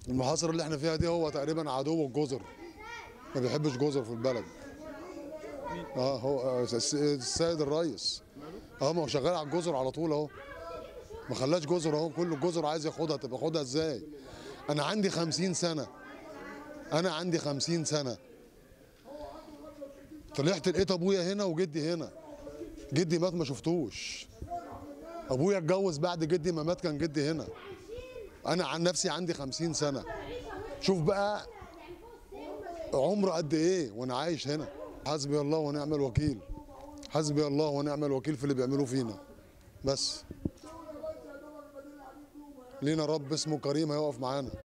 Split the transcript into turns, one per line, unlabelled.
المحاصره اللي احنا فيها دي هو تقريبا عدو الجزر ما بيحبش جزر في البلد اه هو آه، الس- السيد الرئيس اه ما هو شغال على الجزر على طول اهو ما خلاش جزر اهو كل الجزر عايز ياخدها طب ياخدها ازاي انا عندي خمسين سنه انا عندي خمسين سنه طلعت لقيت ابويا هنا وجدي هنا جدي مات ما شفتوش ابويا اتجوز بعد جدي ما مات كان جدي هنا انا عن نفسي عندي خمسين سنه شوف بقى عمر قد ايه وانا عايش هنا حسبي الله ونعم الوكيل حسبي الله ونعم الوكيل في اللي بيعملوه فينا بس لينا رب اسمه كريم هيقف معانا